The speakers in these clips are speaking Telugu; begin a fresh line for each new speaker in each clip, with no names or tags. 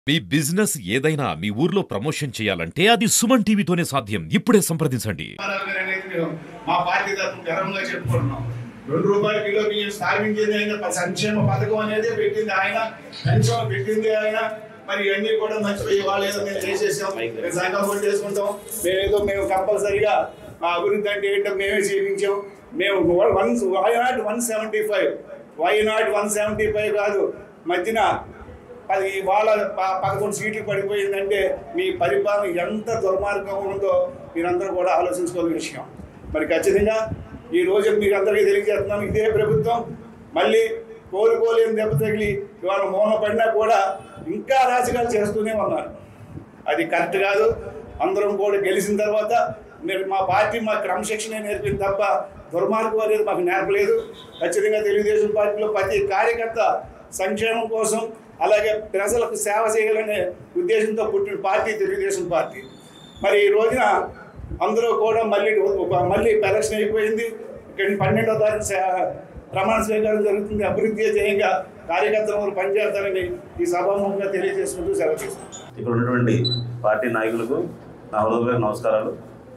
మీ బిజినెస్ ఏదైనా మీ ఊర్లో ప్రమోషన్ చేయాలంటే అది సుమన్ టీవీతోనే సాధ్యం ఇప్పుడే సంప్రదించండి
రామారావు గారు అనేది మేము మా పార్టీ తరఫున గర్వంగా చెప్పుకుంటున్నాం రెండు రూపాయల కిలో బియ్యం స్థాపించింది ఆయన సంక్షేమ పథకం అనేది పెట్టింది ఆయన పెన్షన్ పెట్టింది ఆయన మరి ఇవన్నీ కూడా మర్చిపోయి వాళ్ళు ఏదో మేము చేసేసాం మేము సంకల్పం చేసుకుంటాం మేమేదో మేము కంపల్సరిగా మా అభివృద్ధి అంటే ఏంటో మేమే చేయించాం మేము one why not one seventy five why not one seventy five కాదు మధ్యన అది వాళ్ళ ప- పదకొండు సీట్లు పడిపోయిందంటే మీ పరిపాలన ఎంత దుర్మార్గం ఉందో మీరందరూ కూడా ఆలోచించుకోవాల్సిన విషయం మరి ఖచ్చితంగా ఈ రోజు మీకు అందరికీ తెలియజేస్తున్నాను ఇదే ప్రభుత్వం మళ్ళీ కోలుకోలేని దెబ్బ తగిలి ఇవాళ మౌన పడినా కూడా ఇంకా రాజకీయాలు చేస్తూనే ఉన్నారు అది కరెక్ట్ కాదు అందరం కూడా గెలిచిన తర్వాత మీరు మా పార్టీ మా క్రమశిక్షణ నేర్పింది తప్ప దుర్మార్గం అనేది మాకు నేర్పలేదు ఖచ్చితంగా తెలుగుదేశం పార్టీలో ప్రతి కార్యకర్త సంక్షేమం కోసం అలాగే ప్రజలకు సేవ చేయాలనే ఉద్దేశంతో పుట్టిన పార్టీ తెలుగుదేశం పార్టీ మరి ఈ రోజున అందరూ కూడా మళ్ళీ ఒక మళ్ళీ ఎలక్షన్ అయిపోయింది ఇక్కడ పన్నెండో తారీఖు సే- ప్రమాణ స్వీకారం జరుగుతుంది అభివృద్ధి ధ్యేయంగా కార్యకర్తలు పనిచేస్తారని ఈ సభాముఖంగా తెలియజేసుకుంటూ సెలవు తీసుకుంటాం
ఇక్కడ ఉన్నటువంటి పార్టీ నాయకులకు నా హృదయపూర్వక నమస్కారాలు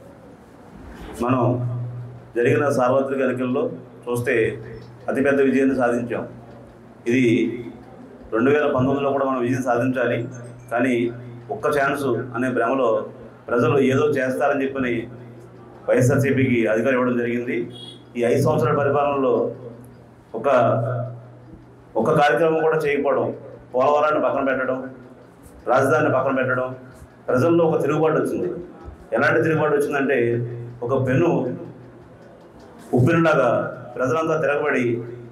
మనం జరిగిన సార్వత్రిక ఎన్నికల్లో చూస్తే అతిపెద్ద విజయాన్ని సాధించాం ఇది రెండు వేల పంతొమ్మిదిలో కూడా మనం విజయం సాధించాలి కానీ ఒక్క ఛాన్స్ అనే భ్రమలో ప్రజలు ఏదో చేస్తారని చెప్పని వైఎస్ఆర్సీపీకి అధికారం ఇవ్వడం జరిగింది ఈ ఐదు సంవత్సరాల పరిపాలనలో ఒక ఒక కార్యక్రమం కూడా చేయకపోవడం పోలవరాన్ని పక్కన పెట్టడం రాజధానిని పక్కన పెట్టడం ప్రజల్లో ఒక తిరుగుబాటు వచ్చింది ఎలాంటి తిరుగుబాటు వచ్చిందంటే ఒక పెను ఉప్పినలాగా ప్రజలంతా తిరగబడి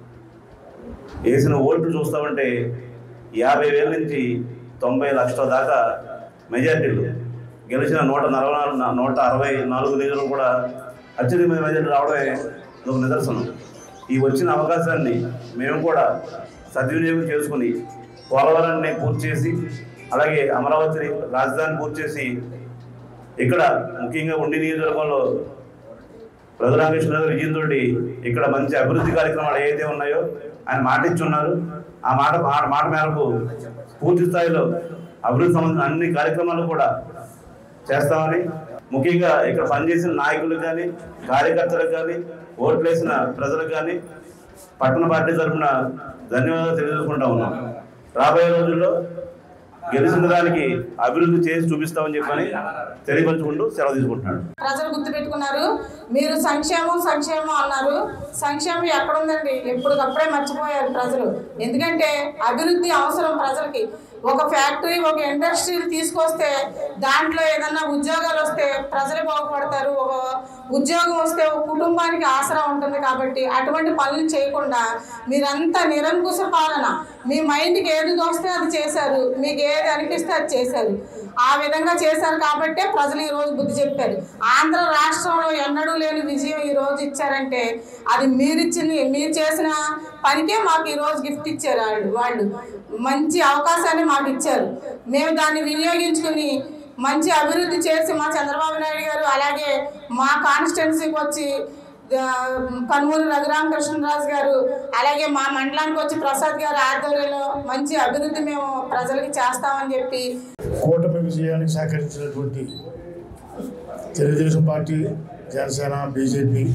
వేసిన ఓట్లు చూస్తామంటే యాభై వేల నుంచి తొంభై లక్షల దాకా మెజార్టీలు గెలిచిన నూట నలభై నాలుగు నూట అరవై నాలుగు నిధులు కూడా అత్యధిక మెజార్టీ రావడమే ఒక నిదర్శనం ఈ వచ్చిన అవకాశాన్ని మేము కూడా సద్వినియోగం చేసుకుని పోలవరాన్ని పూర్తి చేసి అలాగే అమరావతిని రాజధాని పూర్తి చేసి ఇక్కడ ముఖ్యంగా ఉండి నియోజకవర్గంలో ప్రధానకృష్ణ విజయంతో ఇక్కడ మంచి అభివృద్ధి కార్యక్రమాలు ఏవైతే ఉన్నాయో ఆయన మాట ఇచ్చున్నారు ఆ మాట ఆ మాట మేరకు పూర్తి స్థాయిలో అభివృద్ధి సంబంధించిన అన్ని కార్యక్రమాలు కూడా చేస్తామని ముఖ్యంగా ఇక్కడ పనిచేసిన నాయకులకు కానీ కార్యకర్తలకు కానీ ఓట్లు వేసిన ప్రజలకు కానీ పట్టణ పార్టీ తరఫున ధన్యవాదాలు తెలియజేసుకుంటా ఉన్నాం రాబోయే రోజుల్లో గెలిచిన దానికి అభివృద్ధి చేసి చూపిస్తామని చెప్పని తెలియపరచుకుంటూ సెలవు తీసుకుంటున్నాడు
ప్రజలు గుర్తుపెట్టుకున్నారు మీరు సంక్షేమం సంక్షేమం అన్నారు సంక్షేమం ఎక్కడుందండి ఎప్పటికప్పుడే మర్చిపోయారు ప్రజలు ఎందుకంటే అభివృద్ధి అవసరం ప్రజలకి ఒక ఫ్యాక్టరీ ఒక ఇండస్ట్రీలు తీసుకొస్తే దాంట్లో ఏదన్నా ఉద్యోగాలు వస్తే ప్రజలు బాగుపడతారు ఒక ఉద్యోగం వస్తే ఒక కుటుంబానికి ఆసరా ఉంటుంది కాబట్టి అటువంటి పనులు చేయకుండా మీరంతా నిరంకుశ పాలన మీ మైండ్కి ఏది తోస్తే అది చేశారు మీకు ఏది అనిపిస్తే అది చేశారు ఆ విధంగా చేశారు కాబట్టే ప్రజలు ఈ రోజు బుద్ధి చెప్పారు ఆంధ్ర రాష్ట్రంలో ఎన్నడూ లేని విజయం ఈ రోజు ఇచ్చారంటే అది మీరిచ్చిన మీరు చేసిన పనికే మాకు ఈ రోజు గిఫ్ట్ ఇచ్చారు వాళ్ళు వాళ్ళు మంచి అవకాశాన్ని మాకు ఇచ్చారు మేము దాన్ని వినియోగించుకుని మంచి అభివృద్ధి చేసి మా చంద్రబాబు నాయుడు గారు అలాగే మా కాన్స్టిట్యున్సీకి వచ్చి ఆ, కనుమూరి రఘురామకృష్ణరాజు గారు అలాగే మా మండలానికి వచ్చి ప్రసాద్ గారు ఆధ్వర్యంలో మంచి అభివృద్ధి మేము ప్రజలకి చేస్తామని చెప్పి
కూటమి విజయానికి సహకరించినటువంటి తెలుగుదేశం పార్టీ జనసేన బీజేపీ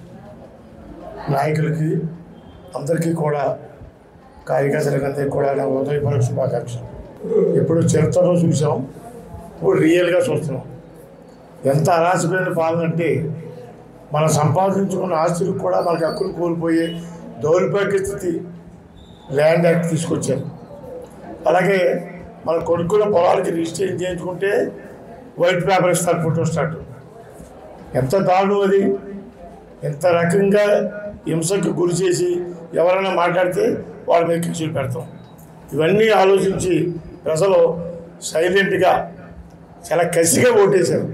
నాయకులకి అందరికీ కూడా కార్యకర్తలకు అందరికీ కూడా నా హృదయపూర్వక శుభాకాంక్షలు ఇప్పుడు చరిత్రలో చూసాం ఇప్పుడు రియల్గా చూస్తున్నాం ఎంత అరాచకమైన పాలన అంటే మనం సంపాదించుకున్న ఆస్తులకు కూడా మనకు హక్కులు కోల్పోయే దౌర్భాగ్య స్థితి ల్యాండ్ యాక్ట్ తీసుకొచ్చారు అలాగే మన కొడుకుల పొలాలకి రిజిస్ట్రేషన్ చేయించుకుంటే వైట్ పేపర్ ఇస్తారు ఫోటో స్టార్ట్ ఎంత దారుణం అది ఎంత రకంగా హింసకు గురి చేసి ఎవరైనా మాట్లాడితే వాళ్ళ మీద కేసులు పెడతాం ఇవన్నీ ఆలోచించి ప్రజలు సైలెంట్గా చాలా కసిగా ఓటేశారు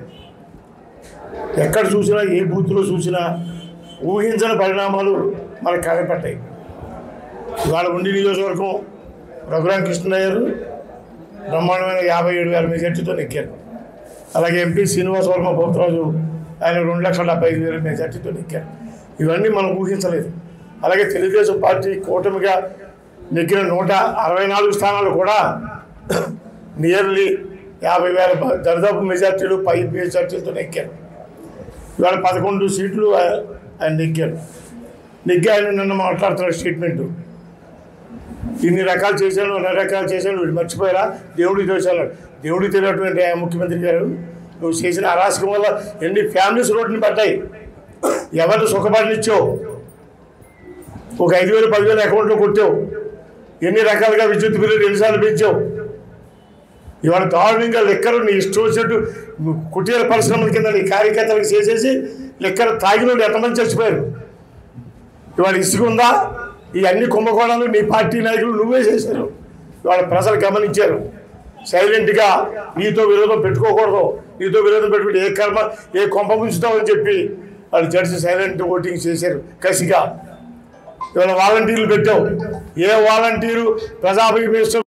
ఎక్కడ చూసినా ఏ బూత్లో చూసినా ఊహించని పరిణామాలు మనకు కనపడ్డాయి ఇవాళ ఉండి నియోజకవర్గం రఘురామ కృష్ణయ్య గారు బ్రహ్మాండమైన యాభై ఏడు వేల మెజార్టీతో నెక్కారు అలాగే ఎంపీ శ్రీనివాస వర్మ పోతరాజు ఆయన రెండు లక్షల డెబ్బై ఐదు వేల మెజార్టీతో నెక్కారు ఇవన్నీ మనం ఊహించలేదు అలాగే తెలుగుదేశం పార్టీ కూటమిగా నెగ్గిన నూట అరవై నాలుగు స్థానాలు కూడా నియర్లీ యాభై వేల బ- దరిదాపు మెజార్టీలు పై మెజార్టీలతో నెక్కారు ఇవాళ పదకొండు సీట్లు ఆ- ఆయన నెగ్గారు నెగ్గి ఆయన నిన్న మాట్లాడుతున్నారు స్టేట్మెంట్ ఇన్ని రకాలు చేశాను అన్ని రకాలు చేశాను వీడు మర్చిపోయారా దేవుడికి దోషాలు దేవుడికి తెలియటువంటి ఆ ముఖ్యమంత్రి గారు నువ్వు చేసిన అరాచకం వల్ల ఎన్ని ఫ్యామిలీస్ రోడ్డుని పడ్డాయి ఎవరిని సుఖపడినిచ్చావు ఒక ఐదు వేలు పదివేలు అకౌంట్లో కొట్టావు ఎన్ని రకాలుగా విద్యుత్ బిల్లులు ఎన్నిసార్లు పెంచావు ఇవాళ దారుణంగా లెక్కలు నీ ఇష్టం వచ్చినట్టు కుటీర పరిశ్రమల కింద నీ కార్యకర్తలకు చేసేసి లెక్కలు తాగిన వాళ్ళు ఎంతమంది చచ్చిపోయారు ఇవాళ ఇసుక ఉందా ఈ అన్ని కుంభకోణాలు నీ పార్టీ నాయకులు నువ్వే చేశారు ఇవాళ ప్రజలు గమనించారు సైలెంట్గా నీతో విరోధం పెట్టుకోకూడదు నీతో విరోధం పెట్టుకుంటే ఏ కర్మ ఏ కొంప ముంచుతామని చెప్పి వాళ్ళు జడ్జి సైలెంట్ ఓటింగ్ చేశారు కసిగా ఇవాళ వాలంటీర్లు పెట్టావు ఏ వాలంటీరు ప్రజాభిమేషం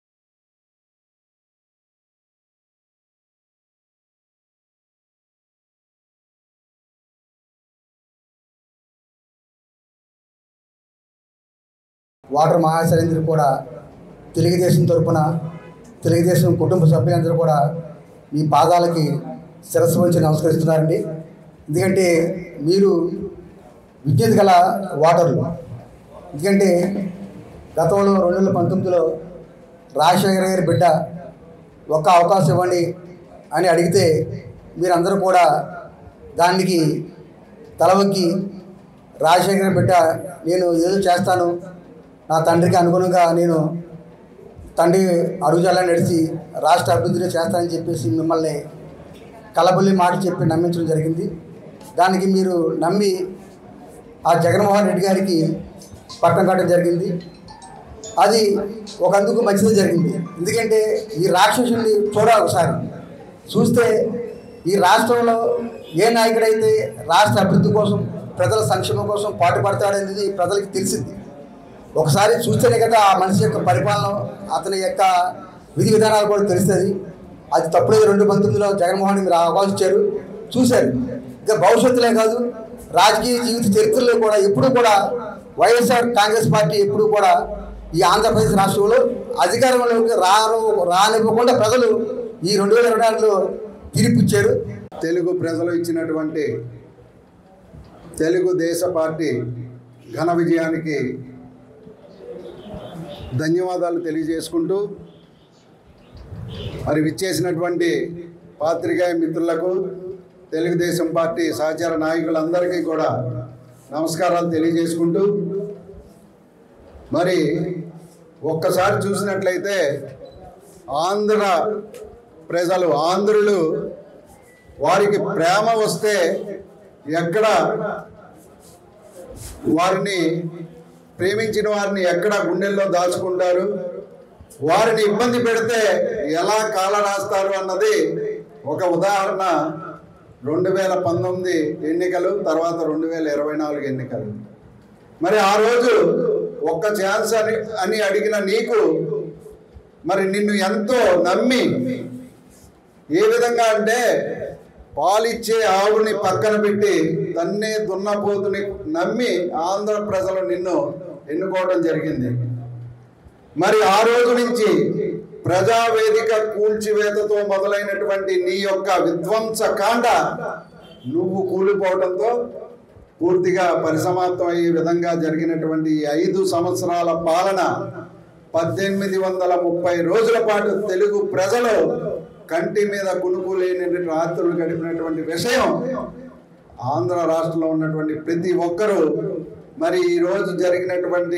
వాటర్ మహాశైలేంద్ర కూడా తెలుగుదేశం తరపున తెలుగుదేశం కుటుంబ సభ్యులందరూ కూడా మీ పాదాలకి శిరస్సు వంచి నమస్కరిస్తున్నారండి ఎందుకంటే మీరు విద్యుత్ గల వాటర్లు ఎందుకంటే గతంలో రెండు వేల పంతొమ్మిదిలో రాజశేఖర గారి బిడ్డ ఒక్క అవకాశం ఇవ్వండి అని అడిగితే మీరందరూ కూడా దానికి తలవక్కి రాజశేఖర బిడ్డ నేను ఏదో చేస్తాను నా తండ్రికి అనుగుణంగా నేను తండ్రి అడుగుజాలని నడిచి రాష్ట్ర అభివృద్ధిని చేస్తానని చెప్పేసి మిమ్మల్ని కలబుల్లి మాట చెప్పి నమ్మించడం జరిగింది దానికి మీరు నమ్మి ఆ జగన్మోహన్ రెడ్డి గారికి పట్టం కట్టడం జరిగింది అది ఒక అందుకు మంచిది జరిగింది ఎందుకంటే ఈ రాక్షసుని చూడాలి ఒకసారి చూస్తే ఈ రాష్ట్రంలో ఏ నాయకుడైతే రాష్ట్ర అభివృద్ధి కోసం ప్రజల సంక్షేమం కోసం పాటుపడతాడనేది ప్రజలకు తెలిసింది ఒకసారి చూస్తేనే కదా ఆ మనిషి యొక్క పరిపాలన అతని యొక్క విధి విధానాలు కూడా తెలుస్తుంది అది తప్పుడే రెండు పంతొమ్మిదిలో జగన్మోహన్ మీరు అవకాశం ఇచ్చారు చూశారు ఇక భవిష్యత్తులే కాదు రాజకీయ జీవిత చరిత్రలో కూడా ఎప్పుడు కూడా వైఎస్ఆర్ కాంగ్రెస్ పార్టీ ఎప్పుడు కూడా ఈ ఆంధ్రప్రదేశ్ రాష్ట్రంలో అధికారంలోకి రాను రానివ్వకుండా ప్రజలు ఈ రెండు వేల ఇరవై నాలుగులో తీర్పు ఇచ్చారు
తెలుగు ప్రజలు ఇచ్చినటువంటి తెలుగుదేశ పార్టీ ఘన విజయానికి ధన్యవాదాలు తెలియజేసుకుంటూ మరి విచ్చేసినటువంటి పాత్రికేయ మిత్రులకు తెలుగుదేశం పార్టీ సహచార నాయకులందరికీ కూడా నమస్కారాలు తెలియజేసుకుంటూ మరి ఒక్కసారి చూసినట్లయితే ఆంధ్ర ప్రజలు ఆంధ్రులు వారికి ప్రేమ వస్తే ఎక్కడ వారిని ప్రేమించిన వారిని ఎక్కడ గుండెల్లో దాచుకుంటారు వారిని ఇబ్బంది పెడితే ఎలా కాల రాస్తారు అన్నది ఒక ఉదాహరణ రెండు వేల పంతొమ్మిది ఎన్నికలు తర్వాత రెండు వేల ఇరవై నాలుగు ఎన్నికలు మరి ఆ రోజు ఒక్క ఛాన్స్ అని అని అడిగిన నీకు మరి నిన్ను ఎంతో నమ్మి ఏ విధంగా అంటే పాలిచ్చే ఆవుని పక్కన పెట్టి తన్నే దున్నపోతుని నమ్మి ఆంధ్ర ప్రజలు నిన్ను ఎన్నుకోవడం జరిగింది మరి ఆ రోజు నుంచి ప్రజావేదిక కూల్చివేతతో మొదలైనటువంటి నీ యొక్క విధ్వంస కాండ నువ్వు కూలిపోవడంతో పూర్తిగా పరిసమాప్తం అయ్యే విధంగా జరిగినటువంటి ఈ ఐదు సంవత్సరాల పాలన పద్దెనిమిది వందల ముప్పై రోజుల పాటు తెలుగు ప్రజలు కంటి మీద కునుకు లేనటువంటి రాత్రులు గడిపినటువంటి విషయం ఆంధ్ర రాష్ట్రంలో ఉన్నటువంటి ప్రతి ఒక్కరూ మరి ఈ రోజు జరిగినటువంటి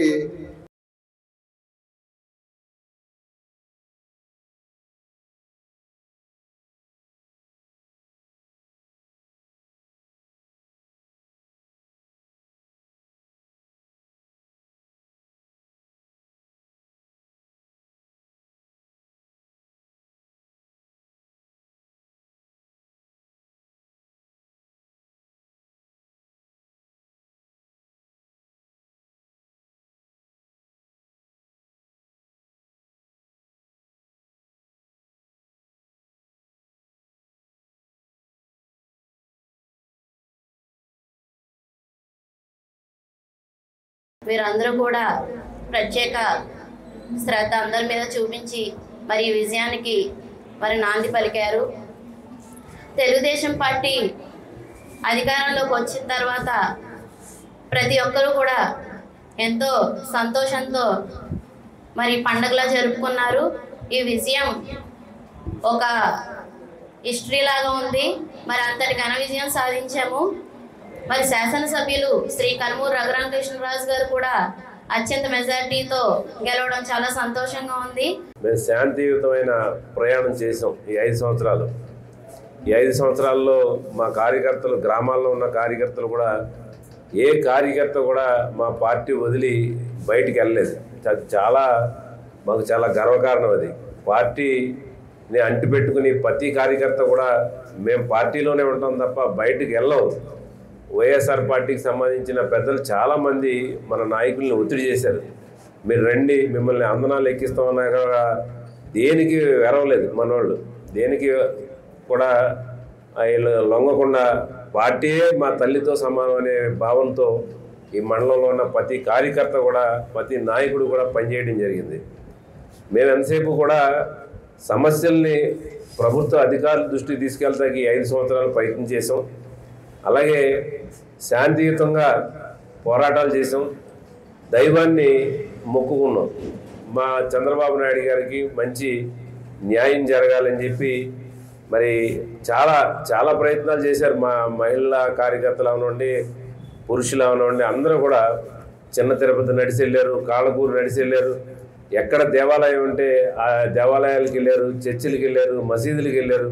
మీరందరూ కూడా ప్రత్యేక శ్రద్ధ అందరి మీద చూపించి మరి ఈ విజయానికి మరి నాంది పలికారు తెలుగుదేశం పార్టీ అధికారంలోకి వచ్చిన తర్వాత ప్రతి ఒక్కరూ కూడా ఎంతో సంతోషంతో మరి పండగలా జరుపుకున్నారు ఈ విజయం ఒక హిస్టరీ లాగా ఉంది మరి అంతటి ఘన విజయం సాధించాము మరి శాసనసభ్యులు శ్రీ కనుమూరు రఘురామకృష్ణరాజు గారు కూడా అత్యంత మెజారిటీతో గెలవడం చాలా సంతోషంగా ఉంది
మేము శాంతియుతమైన ప్రయాణం చేసాం ఈ ఐదు సంవత్సరాలు ఈ ఐదు సంవత్సరాల్లో మా కార్యకర్తలు గ్రామాల్లో ఉన్న కార్యకర్తలు కూడా ఏ కార్యకర్త కూడా మా పార్టీ వదిలి బయటికి వెళ్ళలేదు అది చాలా మాకు చాలా గర్వకారణం అది పార్టీని అంటిపెట్టుకుని ప్రతి కార్యకర్త కూడా మేము పార్టీలోనే ఉంటాం తప్ప బయటికి వెళ్ళం వైఎస్ఆర్ పార్టీకి సంబంధించిన పెద్దలు చాలామంది మన నాయకుల్ని ఒత్తిడి చేశారు మీరు రండి మిమ్మల్ని అందనాలు ఎక్కిస్తామన్నా కూడా దేనికి వెరవలేదు మనోళ్ళు దేనికి కూడా వీళ్ళు లొంగకుండా పార్టీయే మా తల్లితో సమానం అనే భావంతో ఈ మండలంలో ఉన్న ప్రతి కార్యకర్త కూడా ప్రతి నాయకుడు కూడా పనిచేయడం జరిగింది మేము ఎంతసేపు కూడా సమస్యల్ని ప్రభుత్వ అధికారుల దృష్టికి తీసుకెళ్తాకి ఈ ఐదు సంవత్సరాలు ప్రయత్నం చేసాం అలాగే శాంతియుతంగా పోరాటాలు చేసాం దైవాన్ని మొక్కుకున్నాం మా చంద్రబాబు నాయుడు గారికి మంచి న్యాయం జరగాలని చెప్పి మరి చాలా చాలా ప్రయత్నాలు చేశారు మా మహిళా కార్యకర్తలు అవనండి పురుషులు అవనండి అందరూ కూడా చిన్న తిరుపతి నడిచి వెళ్ళారు కాళ్ళకూరు నడిచి వెళ్ళారు ఎక్కడ దేవాలయం ఉంటే ఆ దేవాలయాలకు వెళ్ళారు చర్చిలకు వెళ్ళారు మసీదులకు వెళ్ళారు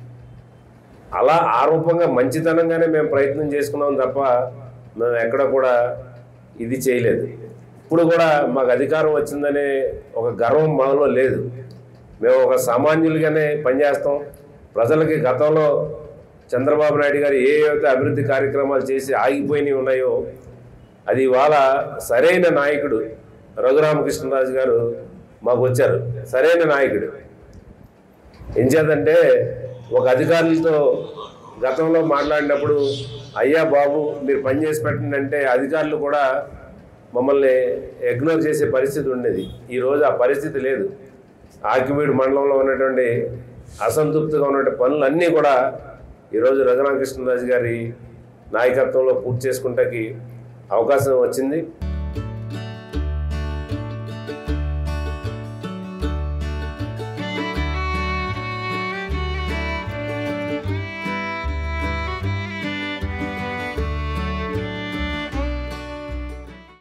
అలా ఆ రూపంగా మంచితనంగానే మేము ప్రయత్నం చేసుకున్నాం తప్ప మేము ఎక్కడ కూడా ఇది చేయలేదు ఇప్పుడు కూడా మాకు అధికారం వచ్చిందనే ఒక గర్వం మాలో లేదు మేము ఒక సామాన్యులుగానే పనిచేస్తాం ప్రజలకి గతంలో చంద్రబాబు నాయుడు గారు ఏ అయితే అభివృద్ధి కార్యక్రమాలు చేసి ఆగిపోయినవి ఉన్నాయో అది ఇవాళ సరైన నాయకుడు రఘురామకృష్ణరాజు గారు మాకు వచ్చారు సరైన నాయకుడు ఏం చేద్దంటే ఒక అధికారులతో గతంలో మాట్లాడినప్పుడు అయ్యా బాబు మీరు పని చేసి పెట్టండి అంటే అధికారులు కూడా మమ్మల్ని ఇగ్నోర్ చేసే పరిస్థితి ఉండేది ఈరోజు ఆ పరిస్థితి లేదు ఆకివీడు మండలంలో ఉన్నటువంటి అసంతృప్తిగా ఉన్నటువంటి పనులన్నీ కూడా ఈరోజు రఘురామకృష్ణరాజు గారి నాయకత్వంలో పూర్తి చేసుకుంటాకి అవకాశం వచ్చింది